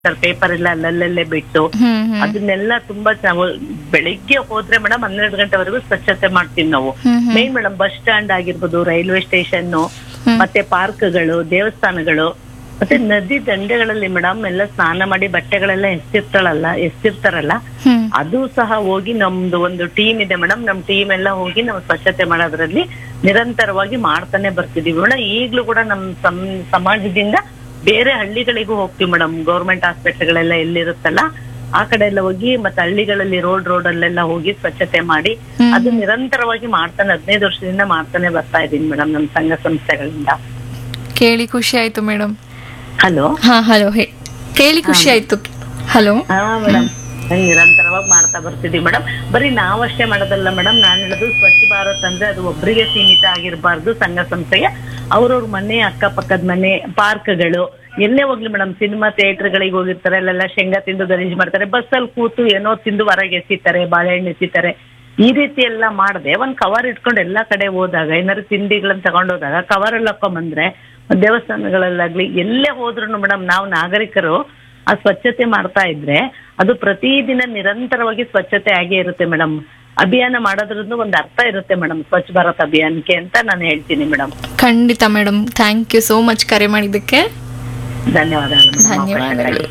Paper ಎಲ್ಲ ಅಲ್ಲಲ್ಲೇ ಬಿಟ್ಟು ಹ್ಮ್ ಹ್ಮ್ ಅದನ್ನೆಲ್ಲ ತುಂಬಾ ನಾವು ಬೆಳಿಗ್ಗೆ ಹೋದ್ರೆ ಮೇಡಮ್ ಹನ್ನೆರಡು ಗಂಟೆವರೆಗೂ ಸ್ವಚ್ಛತೆ ಮಾಡ್ತೀವಿ ನಾವು ಹ್ಮ್ ಹ್ಮ್. ಮೇನ್ ಮೇಡಮ್ ಬಸ್ ಸ್ಟ್ಯಾಂಡ್ ಆಗಿರ್ಬೋದು ರೈಲ್ವೆ ಸ್ಟೇಷನ್ ಮತ್ತೆ ಪಾರ್ಕ್ಗಳು ದೇವಸ್ಥಾನಗಳು ಮತ್ತೆ ನದಿ ದಂಡೆಗಳಲ್ಲಿ ಮೇಡಮ್ ಎಲ್ಲ ಸ್ನಾನ ಮಾಡಿ ಬಟ್ಟೆಗಳೆಲ್ಲ ಎಸ್ತಿರ್ತಾಳಲ್ಲ ಎಸ್ತಿರ್ತಾರಲ್ಲ ಹ್ಮ್ ಅದು ಸಹ ಹೋಗಿ ನಮ್ದು ಒಂದು ಟೀಮ್ ಇದೆ ಮೇಡಮ್ ನಮ್ ಟೀಮ್ ಎಲ್ಲ ಹೋಗಿ ನಾವು ಸ್ವಚ್ಛತೆ ಮಾಡೋದ್ರಲ್ಲಿ ನಿರಂತರವಾಗಿ ಮಾಡ್ತಾನೆ ಬರ್ತಿದೀವಿ ಮೇಡಮ್ ಈಗ್ಲೂ ಕೂಡ ನಮ್ ಸಮ್- ಸಮಾಜದಿಂದ ಬೇರೆ ಹಳ್ಳಿಗಳಿಗೂ ಹೋಗ್ತೀವಿ ಮೇಡಮ್ ಗೌರ್ಮೆಂಟ್ ಹಾಸ್ಪಿಟಲ್ಗಳೆಲ್ಲ ಎಲ್ಲಿರುತ್ತಲ್ಲ ಆ ಕಡೆ ಎಲ್ಲ ಹೋಗಿ ಮತ್ತೆ ಹಳ್ಳಿಗಳಲ್ಲಿ ರೋಡ್ ರೋಡ್ ಅಲ್ಲೆಲ್ಲ ಹೋಗಿ ಸ್ವಚ್ಛತೆ ಮಾಡಿ ಹ್ಮ್. ಅದು ನಿರಂತರವಾಗಿ ಮಾಡ್ತಾನೆ ಹದಿನೈದು ವರ್ಷದಿಂದ ಮಾಡ್ತಾನೆ ಬರ್ತಾ ಇದೀನಿ ಮೇಡಮ್ ನಮ್ ಸಂಘ ಸಂಸ್ಥೆಗಳಿಂದ ಕೇಳಿ ಖುಷಿ ಆಯ್ತು ಮೇಡಮ್ ಹಲೋ ಹಾ ಹಲೋ ಹೇ ಕೇಳಿ ಖುಷಿ ಆಯ್ತು ಹಲೋ ಹಾ ಮೇಡಮ್ ನಿರಂತರವಾಗಿ ಮಾಡ್ತಾ ಬರ್ತಿದೀವಿ ಮೇಡಮ್ ಬರೀ ನಾವಷ್ಟೇ ಮಾಡೋದಲ್ಲ ಮೇಡಮ್ ನಾನ್ ಹೇಳೋದು ಸ್ವಚ್ಛ ಭಾರತ್ ಅಂದ್ರೆ ಅದು ಒಬ್ಬರಿಗೆ ಸೀಮಿತ ಆಗಿರಬಾರ್ದು ಸಂಘ ಸಂಸ್ಥೆಗೆ ಅವ್ರವ್ರ ಮನೆ ಅಕ್ಕಪಕ್ಕದ ಮನೆ ಪಾರ್ಕ್ಗಳು ಎಲ್ಲೇ ಹೋಗ್ಲಿ ಮೇಡಮ್ ಸಿನಿಮಾ ಗಳಿಗೆ ಹೋಗಿರ್ತಾರೆ ಅಲ್ಲೆಲ್ಲ ಶೇಂಗಾ ತಿಂದು ಗಲೀಜ್ ಮಾಡ್ತಾರೆ ಬಸ್ಸಲ್ಲಿ ಕೂತು ಏನೋ ತಿಂದು ಹೊರಗೆ ಎಸಿತಾರೆ ಬಾಳೆಹಣ್ಣು ಎಸಿತಾರೆ ಈ ರೀತಿ ಎಲ್ಲ ಮಾಡದೆ ಒಂದ್ ಕವರ್ ಇಟ್ಕೊಂಡು ಎಲ್ಲಾ ಕಡೆ ಹೋದಾಗ ಏನಾದ್ರು ತಿಂಡಿಗಳನ್ನ ತಗೊಂಡ್ ಹೋದಾಗ ಕವರ್ ಅಲ್ಲಿ ಹಾಕೊಂಬಂದ್ರೆ ದೇವಸ್ಥಾನಗಳಲ್ಲಾಗ್ಲಿ ಎಲ್ಲೇ ಹೋದ್ರು ಮೇಡಮ್ ನಾವು ನಾಗರಿಕರು ಆ ಸ್ವಚ್ಛತೆ ಮಾಡ್ತಾ ಇದ್ರೆ ಅದು ಪ್ರತಿದಿನ ನಿರಂತರವಾಗಿ ಸ್ವಚ್ಛತೆ ಆಗೇ ಇರುತ್ತೆ ಮೇಡಮ್ ಅಭಿಯಾನ ಮಾಡೋದ್ರದ್ದು ಒಂದು ಅರ್ಥ ಇರುತ್ತೆ ಮೇಡಮ್ ಸ್ವಚ್ಛ ಭಾರತ್ ಅಭಿಯಾನಕ್ಕೆ ಅಂತ ನಾನು ಹೇಳ್ತೀನಿ ಮೇಡಮ್ ಖಂಡಿತ madam thank you so much ಕರೆ ಮಾಡಿದ್ದಕ್ಕೆ ಧನ್ಯವಾದಗಳು madam. ಧನ್ಯವಾದಗಳು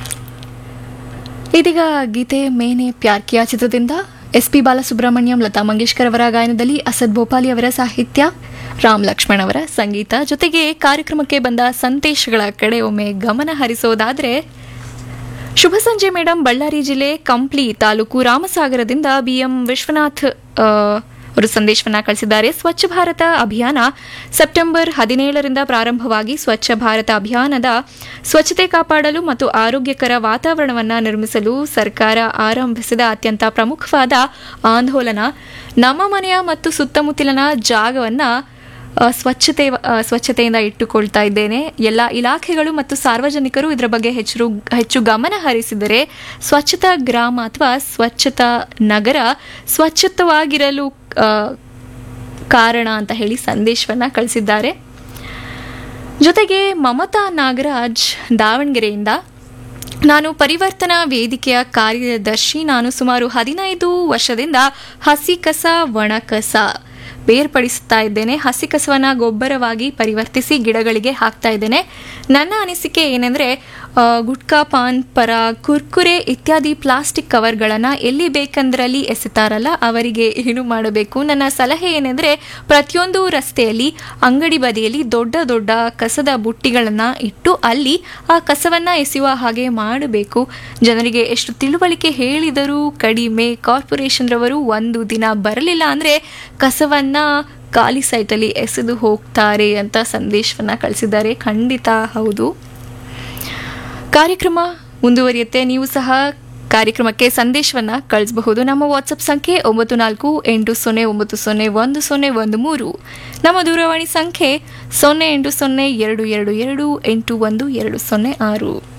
ಇದೀಗ ಗೀತೆ ಮೇನೆ ಪ್ಯಾರ್ ಕಿಯಾ ಚಿತ್ರದಿಂದ ಎಸ್ ಪಿ ಬಾಲಸುಬ್ರಹ್ಮಣ್ಯಂ ಲತಾ ಮಂಗೇಶ್ಕರ್ ಅವರ ಗಾಯನದಲ್ಲಿ ಅಸದ್ ಭೋಪಾಲಿ ಅವರ ಸಾಹಿತ್ಯ ರಾಮ್ ಲಕ್ಷ್ಮಣ್ ಅವರ ಸಂಗೀತ ಜೊತೆಗೆ ಕಾರ್ಯಕ್ರಮಕ್ಕೆ ಬಂದ ಸಂದೇಶಗಳ ಕಡೆ ಒಮ್ಮೆ ಗಮನ ಹರಿಸೋದಾದ್ರೆ ಶುಭ ಸಂಜೆ ಮೇಡಮ್ ಬಳ್ಳಾರಿ ಜಿಲ್ಲೆ ಕಂಪ್ಲಿ ತಾಲೂಕು ರಾಮಸಾಗರದಿಂದ ಬಿಎಂ ವಿಶ್ವನಾಥ್ ಆ, ಅವರು ಸಂದೇಶವನ್ನ ಕಳಿಸಿದ್ದಾರೆ ಸ್ವಚ್ಛ ಭಾರತ ಅಭಿಯಾನ ಸೆಪ್ಟೆಂಬರ್ ಹದಿನೇಳರಿಂದ ಪ್ರಾರಂಭವಾಗಿ ಸ್ವಚ್ಛ ಭಾರತ ಅಭಿಯಾನದ ಸ್ವಚ್ಛತೆ ಕಾಪಾಡಲು ಮತ್ತು ಆರೋಗ್ಯಕರ ವಾತಾವರಣವನ್ನು ನಿರ್ಮಿಸಲು ಸರ್ಕಾರ ಆರಂಭಿಸಿದ ಅತ್ಯಂತ ಪ್ರಮುಖವಾದ ಆಂದೋಲನ ನಮ್ಮ ಮನೆಯ ಮತ್ತು ಸುತ್ತಮುತ್ತಲಿನ ಜಾಗವನ್ನ ಆ, ಸ್ವಚ್ಛತೆ ಆ, ಸ್ವಚ್ಛತೆಯಿಂದ ಇಟ್ಟುಕೊಳ್ತಾ ಇದ್ದೇನೆ ಎಲ್ಲ ಇಲಾಖೆಗಳು ಮತ್ತು ಸಾರ್ವಜನಿಕರು ಇದರ ಬಗ್ಗೆ ಹೆಚ್ಚು ಹೆಚ್ಚು ಗಮನ ಹರಿಸಿದರೆ ಸ್ವಚ್ಛತಾ ಗ್ರಾಮ ಅಥವಾ ಸ್ವಚ್ಛತಾ ನಗರ ಸ್ವಚ್ಛತವಾಗಿರಲು ಆ, ಕಾರಣ ಅಂತ ಹೇಳಿ ಸಂದೇಶವನ್ನ ಕಳಿಸಿದ್ದಾರೆ ಜೊತೆಗೆ ಮಮತಾ ನಾಗರಾಜ್ ದಾವಣಗೆರೆಯಿಂದ ನಾನು ಪರಿವರ್ತನಾ ವೇದಿಕೆಯ ಕಾರ್ಯದರ್ಶಿ ನಾನು ಸುಮಾರು ಹದಿನೈದು ವರ್ಷದಿಂದ ಹಸಿ ಕಸ ಒಣ ಕಸ ಬೇರ್ಪಡಿಸುತ್ತಾ ಇದ್ದೇನೆ ಹಸಿ ಕಸವನ್ನ ಗೊಬ್ಬರವಾಗಿ ಪರಿವರ್ತಿಸಿ ಗಿಡಗಳಿಗೆ ಹಾಕ್ತಾ ಇದ್ದೇನೆ ನನ್ನ ಅನಿಸಿಕೆ ಏನೆಂದರೆ ಗುಟ್ಕಾ ಪಾನ್ ಪರ ಕುರ್ಕುರೆ ಇತ್ಯಾದಿ ಪ್ಲಾಸ್ಟಿಕ್ ಕವರ್ಗಳನ್ನು ಎಲ್ಲಿ ಬೇಕಂದ್ರಲ್ಲಿ ಎಸೆತಾರಲ್ಲ ಅವರಿಗೆ ಏನು ಮಾಡಬೇಕು ನನ್ನ ಸಲಹೆ ಏನೆಂದರೆ ಪ್ರತಿಯೊಂದು ರಸ್ತೆಯಲ್ಲಿ ಅಂಗಡಿ ಬದಿಯಲ್ಲಿ ದೊಡ್ಡ ದೊಡ್ಡ ಕಸದ ಬುಟ್ಟಿಗಳನ್ನು ಇಟ್ಟು ಅಲ್ಲಿ ಆ ಕಸವನ್ನು ಎಸೆಯುವ ಹಾಗೆ ಮಾಡಬೇಕು ಜನರಿಗೆ ಎಷ್ಟು ತಿಳುವಳಿಕೆ ಹೇಳಿದರೂ ಕಡಿಮೆ ಕಾರ್ಪೊರೇಷನ್ ರವರು ಒಂದು ದಿನ ಬರಲಿಲ್ಲ ಅಂದರೆ ಕಸವನ್ನ ಖಾಲಿ ಸೈಟಲ್ಲಿ ಎಸೆದು ಹೋಗ್ತಾರೆ ಅಂತ ಸಂದೇಶವನ್ನ ಕಳಿಸಿದ್ದಾರೆ ಖಂಡಿತ ಹೌದು ಕಾರ್ಯಕ್ರಮ ಮುಂದುವರಿಯುತ್ತೆ ನೀವು ಸಹ ಕಾರ್ಯಕ್ರಮಕ್ಕೆ ಸಂದೇಶವನ್ನ ಕಳಿಸಬಹುದು ನಮ್ಮ ವಾಟ್ಸಪ್ ಸಂಖ್ಯೆ ಒಂಬತ್ತು ನಾಲ್ಕು ಎಂಟು ಸೊನ್ನೆ ಒಂಬತ್ತು ಸೊನ್ನೆ ಒಂದು ಸೊನ್ನೆ ಒಂದು ಮೂರು ನಮ್ಮ ದೂರವಾಣಿ ಸಂಖ್ಯೆ ಸೊನ್ನೆ ಎಂಟು ಸೊನ್ನೆ ಎರಡು ಎರಡು ಎರಡು ಎಂಟು ಒಂದು ಎರಡು ಸೊನ್ನೆ ಆರು